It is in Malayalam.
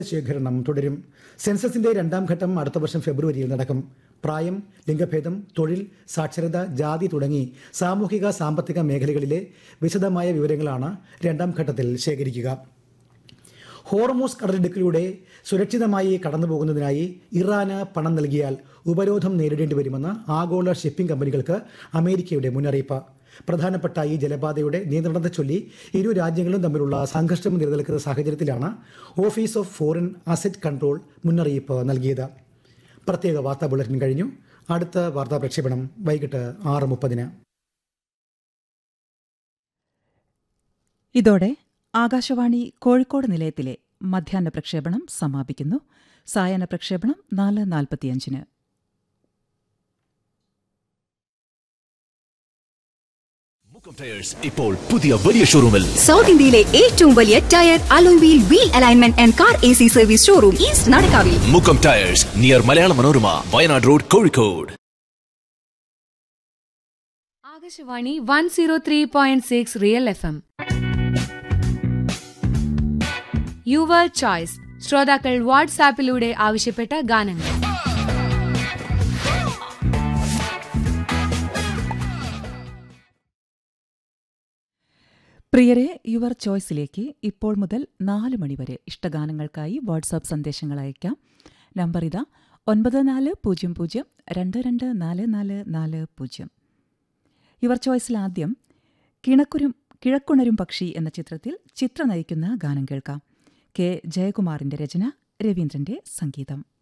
ശേഖരണം തുടരും സെൻസസിന്റെ രണ്ടാം ഘട്ടം അടുത്ത വർഷം ഫെബ്രുവരിയിൽ നടക്കും പ്രായം ലിംഗഭേദം തൊഴിൽ സാക്ഷരത ജാതി തുടങ്ങി സാമൂഹിക സാമ്പത്തിക മേഖലകളിലെ വിശദമായ വിവരങ്ങളാണ് രണ്ടാം ഘട്ടത്തിൽ ശേഖരിക്കുക ഹോർമോസ് കടലിടുക്കിലൂടെ സുരക്ഷിതമായി കടന്നുപോകുന്നതിനായി ഇറാന് പണം നൽകിയാൽ ഉപരോധം നേരിടേണ്ടി വരുമെന്ന് ആഗോള ഷിപ്പിംഗ് കമ്പനികൾക്ക് അമേരിക്കയുടെ മുന്നറിയിപ്പ് പ്രധാനപ്പെട്ട ഈ ജലപാതയുടെ നിയന്ത്രണത്തെ ചൊല്ലി ഇരു രാജ്യങ്ങളും തമ്മിലുള്ള സംഘർഷം നിലനിൽക്കുന്ന സാഹചര്യത്തിലാണ് office of foreign asset control മുന്നറിയിപ്പ് നൽകിയത് പ്രത്യേക വാർത്താ ബുള്ളറ്റിൻ കഴിഞ്ഞു അടുത്ത വാർത്താ പ്രക്ഷേപണം വൈകിട്ട് ആറ് മുപ്പതിന് ഇതോടെ ആകാശവാണി കോഴിക്കോട് നിലയത്തിലെ മധ്യാഹ്ന പ്രക്ഷേപണം സമാപിക്കുന്നു സായാഹ്ന പ്രക്ഷേപണം നാല് നാൽപ്പത്തിയഞ്ചിന് മുക്കം ടയേഴ്സ് ഇപ്പോൾ പുതിയ വലിയ ഷോറൂമിൽ സൗത്ത് ഇന്ത്യയിലെ ഏറ്റവും വലിയ tyre alloy wheel wheel alignment and car A C service showroom east നടക്കാവിൽ Mukkam tyres near Malayala Manorama Wayanad road Kozhikode Akashvani one zero three point six real F M your choice ശ്രോതാക്കൾ വാട്സാപ്പിലൂടെ ആവശ്യപ്പെട്ട ഗാനങ്ങൾ പ്രിയരെ യുവർ ചോയ്സിലേക്ക് ഇപ്പോൾ മുതൽ നാല് മണിവരെ ഇഷ്ടഗാനങ്ങൾക്കായി വാട്സാപ്പ് സന്ദേശങ്ങൾ അയക്കാം നമ്പർ ഇതാ ഒൻപത് നാല് പൂജ്യം പൂജ്യം രണ്ട് രണ്ട് നാല് നാല് നാല് പൂജ്യം യുവർ ചോയ്സിൽ ആദ്യം കിണക്കുരും കിഴക്കുണരും പക്ഷി എന്ന ചിത്രത്തിൽ ചിത്ര നയിക്കുന്ന ഗാനം കേൾക്കാം കെ ജയകുമാറിന്റെ രചന രവീന്ദ്രന്റെ സംഗീതം